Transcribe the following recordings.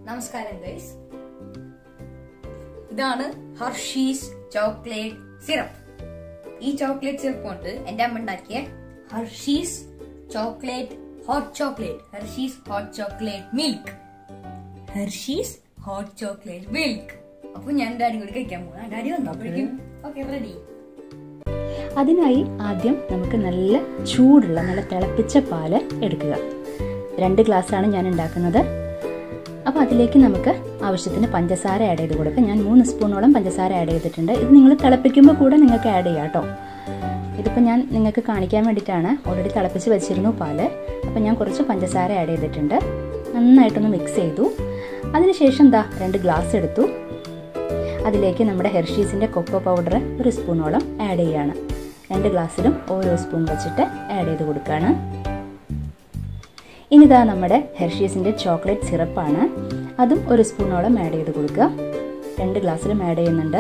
നമസ്കാരം ഗൈസ് ഇതാണ് Hershey's chocolate syrup ഈ ചോക്ലേറ്റ് സിറപ്പ് കൊണ്ട് എന്റെ അമ്മ ഉണ്ടാക്കിയ Hershey's chocolate hot chocolate Hershey's hot chocolate milk Hershey's hot chocolate milk അപ്പൊ ഞാൻ ഡാഡി കൂടി കഴിക്കാൻ പോകാം ഡാഡി വന്നോ അപ്പോഴേക്കും ഓക്കെ റെഡി അതിനായി ആദ്യം നമുക്ക് നല്ല ചൂടുള്ള നല്ല തിളപ്പിച്ച പാല് എടുക്കുക രണ്ട് ഗ്ലാസ്സാണ് ഞാൻ ഉണ്ടാക്കുന്നത് അപ്പോൾ അതിലേക്ക് നമുക്ക് ആവശ്യത്തിന് പഞ്ചസാര ആഡ് ചെയ്ത് കൊടുക്കാം ഞാൻ മൂന്ന് സ്പൂണോളം പഞ്ചസാര ആഡ് ചെയ്തിട്ടുണ്ട് ഇത് നിങ്ങൾ തിളപ്പിക്കുമ്പോൾ കൂടെ നിങ്ങൾക്ക് ആഡ് ചെയ്യാം കേട്ടോ ഇതിപ്പോൾ ഞാൻ നിങ്ങൾക്ക് കാണിക്കാൻ വേണ്ടിയിട്ടാണ് ഓൾറെഡി തിളപ്പിച്ച് വെച്ചിരുന്നു പാല് അപ്പോൾ ഞാൻ കുറച്ച് പഞ്ചസാര ആഡ് ചെയ്തിട്ടുണ്ട് നന്നായിട്ടൊന്ന് മിക്സ് ചെയ്തു അതിനുശേഷം എന്താ രണ്ട് ഗ്ലാസ് എടുത്തു അതിലേക്ക് നമ്മുടെ ഹെർഷീസിൻ്റെ കൊക്കോ പൗഡർ ഒരു സ്പൂണോളം ആഡ് ചെയ്യാണ് രണ്ട് ഗ്ലാസ്സിലും ഓരോ സ്പൂൺ വെച്ചിട്ട് ആഡ് ചെയ്ത് കൊടുക്കുകയാണ് ഇനിതാ നമ്മുടെ ഹെർഷീസിൻ്റെ ചോക്ലേറ്റ് സിറപ്പാണ് അതും ഒരു സ്പൂണോളം ആഡ് ചെയ്ത് കൊടുക്കുക രണ്ട് ഗ്ലാസ്സിലും ആഡ് ചെയ്യുന്നുണ്ട്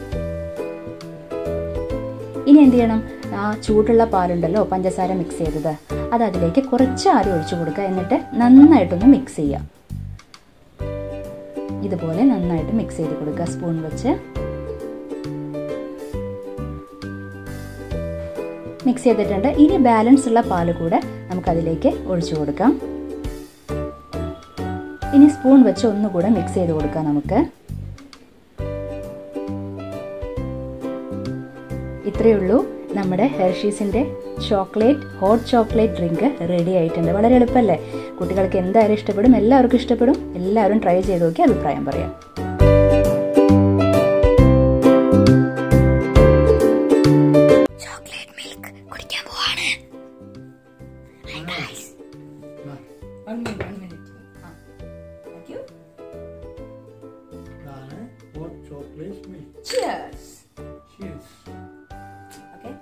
ഇനി എന്ത് ചെയ്യണം ആ ചൂടുള്ള പാലുണ്ടല്ലോ പഞ്ചസാര മിക്സ് ചെയ്തത് അത് അതിലേക്ക് കുറച്ച് ആദ്യം ഒഴിച്ചു കൊടുക്കുക എന്നിട്ട് നന്നായിട്ടൊന്ന് മിക്സ് ചെയ്യുക ഇതുപോലെ നന്നായിട്ട് മിക്സ് ചെയ്ത് കൊടുക്കുക സ്പൂൺ വെച്ച് മിക്സ് ചെയ്തിട്ടുണ്ട് ഇനി ബാലൻസ് ഉള്ള പാല് കൂടെ നമുക്കതിലേക്ക് ഒഴിച്ചു കൊടുക്കാം ഇനി സ്പൂൺ വെച്ച് ഒന്നുകൂടെ മിക്സ് ചെയ്ത് കൊടുക്കാം നമുക്ക് ഇത്രയേ ഉള്ളൂ നമ്മുടെ ഹെർഷീസിൻ്റെ chocolate hot chocolate drink ready ആയിട്ടുണ്ട് വളരെ എളുപ്പമല്ലേ കുട്ടികൾക്ക് എന്തായാലും ഇഷ്ടപ്പെടും എല്ലാവർക്കും ഇഷ്ടപ്പെടും എല്ലാവരും ട്രൈ ചെയ്ത് നോക്കി അഭിപ്രായം പറയാം ചോക്ലേറ്റ് മിൽക്ക് കുടിക്കാൻ പോവാണ് One minute, one minute. ആ. Thank you. ഇതാണ് hot chocolate milk Cheers. Cheese Okay.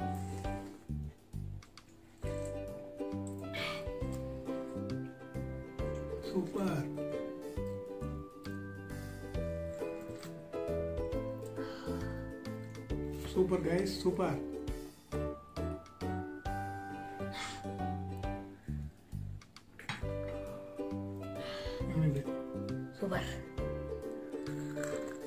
Super super guys super Super.